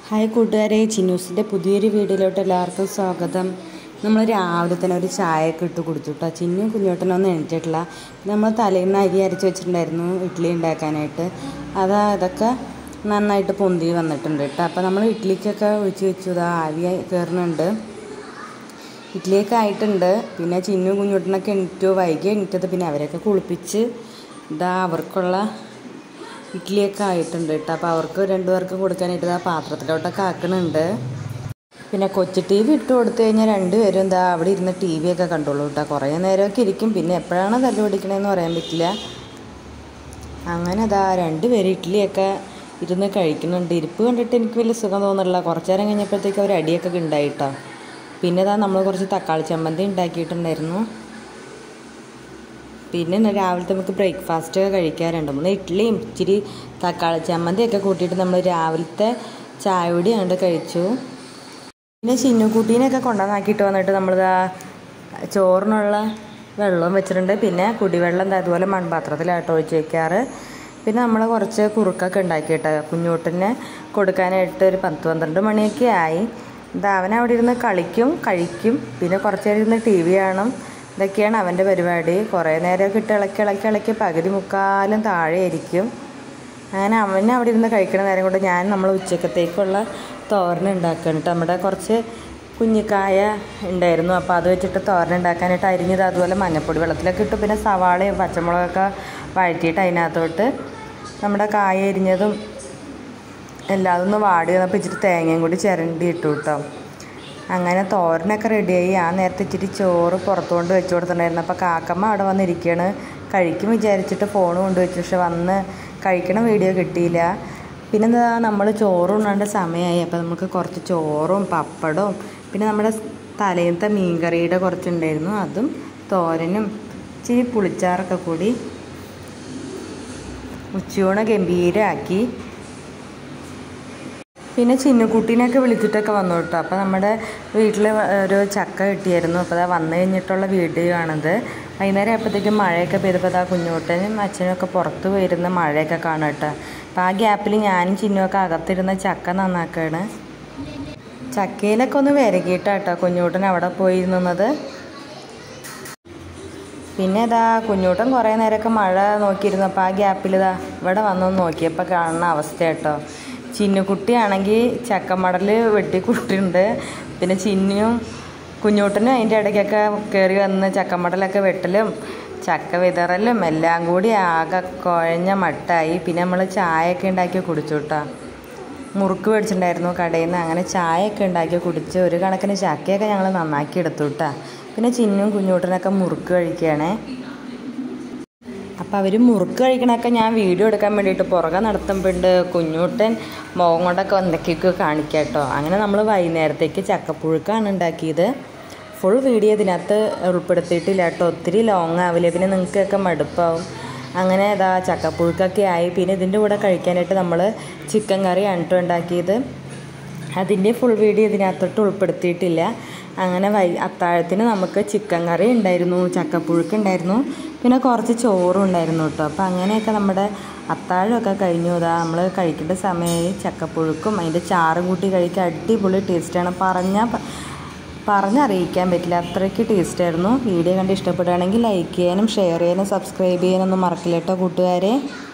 hi കൂട്ടുകാരെ ചിന്നൂസിൻ്റെ പുതിയൊരു വീഡിയോയിലോട്ട് എല്ലാവർക്കും സ്വാഗതം നമ്മൾ രാവിലെ തന്നെ ഒരു ചായയൊക്കെ ഇട്ട് കുടിച്ചു കേട്ടോ ചിന്നു കുഞ്ഞോട്ടനൊന്നും എണീറ്റിട്ടില്ല നമ്മൾ തലേന്ന് അരി അരച്ച് വെച്ചിട്ടുണ്ടായിരുന്നു ഇഡ്ഡലി ഉണ്ടാക്കാനായിട്ട് അതാ ഇതൊക്കെ നന്നായിട്ട് പൊന്തി വന്നിട്ടുണ്ട് കേട്ടോ അപ്പോൾ നമ്മൾ ഇഡ്ഡലിക്കൊക്കെ ഒഴിച്ച് വെച്ചു ഇതാ ആവി കയറുന്നുണ്ട് ഇഡ്ഡലിയൊക്കെ ആയിട്ടുണ്ട് പിന്നെ ചിന്നു കുഞ്ഞുട്ടനൊക്കെ എണീറ്റു വൈകി എണീറ്റത് പിന്നെ അവരെയൊക്കെ കുളിപ്പിച്ച് ഇതാ അവർക്കുള്ള ഇഡ്ഡലിയൊക്കെ ആയിട്ടുണ്ട് കേട്ടോ അപ്പോൾ അവർക്ക് രണ്ടുപേർക്ക് കൊടുക്കാനായിട്ട് ആ പാത്രത്തിലോട്ടൊക്കെ ആക്കണുണ്ട് പിന്നെ കൊച്ചു ടി വി ഇട്ട് കൊടുത്തു കഴിഞ്ഞാൽ രണ്ടുപേരും എന്താ അവിടെ ഇരുന്ന് ടി വി ഒക്കെ കണ്ടോളൂ കേട്ടോ കുറേ നേരമൊക്കെ ഇരിക്കും പിന്നെ എപ്പോഴാണ് തല്ലു പിടിക്കണമെന്ന് പറയാൻ പറ്റില്ല അങ്ങനെ അതാ രണ്ടുപേരും ഇഡ്ഡലിയൊക്കെ ഇരുന്ന് കഴിക്കുന്നുണ്ട് ഇരിപ്പ് കണ്ടിട്ട് എനിക്ക് വലിയ സുഖം തോന്നുന്നില്ല കുറച്ച് നേരം കഴിഞ്ഞപ്പോഴത്തേക്ക് അവർ അടിയൊക്കെ ഉണ്ടായിട്ടോ പിന്നെ ഇതാ നമ്മൾ കുറച്ച് തക്കാളി ചമ്മന്തി ഉണ്ടാക്കിയിട്ടുണ്ടായിരുന്നു പിന്നെ ഇന്ന് രാവിലത്തെ നമുക്ക് ബ്രേക്ക്ഫാസ്റ്റ് ഒക്കെ കഴിക്കാറുണ്ട് മൂന്ന് ഇഡ്ഡലിയും ഇച്ചിരി തക്കാളി ചമ്മന്തിയൊക്കെ കൂട്ടിയിട്ട് നമ്മൾ രാവിലത്തെ ചായ കൂടി അങ്ങോട്ട് കഴിച്ചു പിന്നെ ചിന്നുകുട്ടീനെയൊക്കെ കൊണ്ടുവന്നാക്കിയിട്ട് വന്നിട്ട് നമ്മളിതാ ചോറിനുള്ള വെള്ളവും വെച്ചിട്ടുണ്ട് പിന്നെ കുടിവെള്ളം ദാ അതുപോലെ മൺപാത്രത്തിലാട്ടോ ഒഴിച്ച് വെക്കാറ് പിന്നെ നമ്മൾ കുറച്ച് കുറുക്കൊക്കെ ഉണ്ടാക്കിയിട്ട് കുഞ്ഞൂട്ടിന് കൊടുക്കാനായിട്ട് ഒരു പത്ത് പന്ത്രണ്ട് മണിയൊക്കെ ആയി ഇതാ അവൻ അവിടെ ഇരുന്ന് കളിക്കും കഴിക്കും പിന്നെ കുറച്ച് നേരം ഇരുന്ന് ടി വി കാണും ഇതൊക്കെയാണ് അവൻ്റെ പരിപാടി കുറേ നേരമൊക്കെ ഇട്ട് ഇളക്കി ഇളക്കി ഇളക്കി പകുതി മുക്കാലും താഴെ ആയിരിക്കും അങ്ങനെ അവനെ അവിടെ ഇരുന്ന് കഴിക്കണ നേരം കൊണ്ട് ഞാൻ നമ്മൾ ഉച്ചക്കത്തേക്കുള്ള തോരൻ ഉണ്ടാക്കുകയാണ് കേട്ടോ നമ്മുടെ കുറച്ച് കുഞ്ഞിക്കായ ഉണ്ടായിരുന്നു അപ്പോൾ അത് വെച്ചിട്ട് തോരൻ ഉണ്ടാക്കാനായിട്ട് അരിഞ്ഞത് അതുപോലെ മഞ്ഞപ്പൊടി വെള്ളത്തിലൊക്കെ ഇട്ടു പിന്നെ സവാളയും പച്ചമുളകൊക്കെ വഴറ്റിയിട്ട് അതിനകത്തോട്ട് നമ്മുടെ കായ അരിഞ്ഞതും എല്ലാം അതൊന്ന് വാടി വന്നപ്പോൾ ഇച്ചിരി തേങ്ങയും കൂടി ചിരണ്ടി ഇട്ടു കേട്ടോ അങ്ങനെ തോരനൊക്കെ റെഡിയായി ആ നേരത്തെ ഇച്ചിരി ചോറ് പുറത്തു കൊണ്ട് വെച്ച് കൊടുത്തിട്ടുണ്ടായിരുന്നു അപ്പോൾ കാക്കമ്മ അവിടെ വന്നിരിക്കുകയാണ് കഴിക്കും വിചാരിച്ചിട്ട് ഫോൺ കൊണ്ടുവച്ചു പക്ഷെ വന്ന് കഴിക്കണ വീഡിയോ കിട്ടിയില്ല പിന്നെ എന്താ നമ്മൾ ചോറ് ഉണ്ണേണ്ട സമയമായി അപ്പോൾ നമുക്ക് കുറച്ച് ചോറും പപ്പടവും പിന്നെ നമ്മുടെ തലേന്നത്തെ മീൻകറിയുടെ കുറച്ചുണ്ടായിരുന്നു അതും തോരനും ഇച്ചിരി പുളിച്ചാറൊക്കെ കൂടി ഉച്ചയൂണ് ഗംഭീരമാക്കി പിന്നെ ചിന്നുകുട്ടീനെയൊക്കെ വിളിച്ചിട്ടൊക്കെ വന്നു കേട്ടോ അപ്പോൾ നമ്മുടെ വീട്ടിൽ ഒരു ചക്ക കിട്ടിയായിരുന്നു അപ്പോൾ അതാ വന്നു കഴിഞ്ഞിട്ടുള്ള വീഡിയോ ആണത് വൈകുന്നേരം ആയപ്പോഴത്തേക്കും മഴയൊക്കെ പെയ്തപ്പോൾ അതാ കുഞ്ഞുകുട്ടനും അച്ഛനും ഒക്കെ പുറത്ത് പോയിരുന്ന മഴയൊക്കെ കാണും കേട്ടോ അപ്പോൾ ആ ഗ്യാപ്പിൽ ഞാനും ചിന്നുമൊക്കെ അകത്തിരുന്ന ചക്ക നന്നാക്കുകയാണ് ചക്കയിലൊക്കെ ഒന്ന് വിരകിയിട്ടാട്ടോ കുഞ്ഞുകുട്ടൻ അവിടെ പോയിരുന്നത് പിന്നെ ഇതാ കുഞ്ഞൂട്ടൻ കുറേ നേരമൊക്കെ മഴ നോക്കിയിരുന്നു അപ്പോൾ ആ ഗ്യാപ്പിൽ ഇതാ ഇവിടെ വന്നൊന്ന് നോക്കിയപ്പോൾ കാണുന്ന അവസ്ഥ കേട്ടോ ചിന്നുകുട്ടിയാണെങ്കിൽ ചക്കമടൽ വെട്ടിക്കുട്ടിയുണ്ട് പിന്നെ ചിന്നിയും കുഞ്ഞൂട്ടനും അതിൻ്റെ ഇടയ്ക്കൊക്കെ കയറി വന്ന് ചക്കമടലൊക്കെ വെട്ടലും ചക്ക വിതറലും എല്ലാം കൂടി ആകെ കുഴഞ്ഞ മട്ടായി പിന്നെ നമ്മൾ ചായയൊക്കെ ഉണ്ടാക്കി കുടിച്ചു കേട്ടോ മുറുക്ക് മേടിച്ചിട്ടുണ്ടായിരുന്നു കടയിൽ നിന്ന് അങ്ങനെ ചായയൊക്കെ ഉണ്ടാക്കി കുടിച്ച് ഒരു കണക്കിന് ചക്കയൊക്കെ ഞങ്ങൾ നന്നാക്കി എടുത്തു കേട്ടോ പിന്നെ ചിന്നും കുഞ്ഞൂട്ടനൊക്കെ മുറുക്ക് കഴിക്കുകയാണേ അപ്പം അവർ മുറുക്ക് കഴിക്കണമൊക്കെ ഞാൻ വീഡിയോ എടുക്കാൻ വേണ്ടിയിട്ട് പുറകെ നടത്തുമ്പോണ്ട് കുഞ്ഞൂട്ടൻ മുഖം കൊണ്ടൊക്കെ എന്തൊക്കെയൊക്കെ കാണിക്കാം കേട്ടോ അങ്ങനെ നമ്മൾ വൈകുന്നേരത്തേക്ക് ചക്കപ്പുഴുക്കാണ് ഉണ്ടാക്കിയത് ഫുൾ വീഡിയോ ഇതിനകത്ത് ഉൾപ്പെടുത്തിയിട്ടില്ല കേട്ടോ ഒത്തിരി ലോങ് ആവില്ല പിന്നെ നിങ്ങൾക്കൊക്കെ മടുപ്പാവും അങ്ങനെ ഇതാ ചക്കപ്പുഴുക്കൊക്കെ ആയി പിന്നെ ഇതിൻ്റെ കൂടെ കഴിക്കാനായിട്ട് നമ്മൾ ചിക്കൻ കറിയാണ് കേട്ടോ ഉണ്ടാക്കിയത് അതിൻ്റെ ഫുൾ വീഡിയോ ഇതിനകത്തോട്ട് ഉൾപ്പെടുത്തിയിട്ടില്ല അങ്ങനെ വൈ അത്താഴത്തിന് നമുക്ക് ചിക്കൻ കറി ഉണ്ടായിരുന്നു ചക്കപ്പുഴുക്ക് ഉണ്ടായിരുന്നു പിന്നെ കുറച്ച് ചോറും ഉണ്ടായിരുന്നു കേട്ടോ അപ്പോൾ അങ്ങനെയൊക്കെ നമ്മുടെ അത്താഴമൊക്കെ കഴിഞ്ഞു ഇതാ നമ്മൾ കഴിക്കേണ്ട സമയമായി ചക്കപ്പുഴുക്കും അതിൻ്റെ ചാറും കൂട്ടി കഴിക്കാൻ അടിപൊളി ടേസ്റ്റാണ് പറഞ്ഞാൽ പറഞ്ഞറിയിക്കാൻ പറ്റില്ല അത്രയ്ക്ക് ടേസ്റ്റായിരുന്നു വീഡിയോ കണ്ട് ഇഷ്ടപ്പെടുകയാണെങ്കിൽ ലൈക്ക് ചെയ്യാനും ഷെയർ ചെയ്യാനും സബ്സ്ക്രൈബ് ചെയ്യാനൊന്നും മറക്കില്ല കേട്ടോ കൂട്ടുകാരെ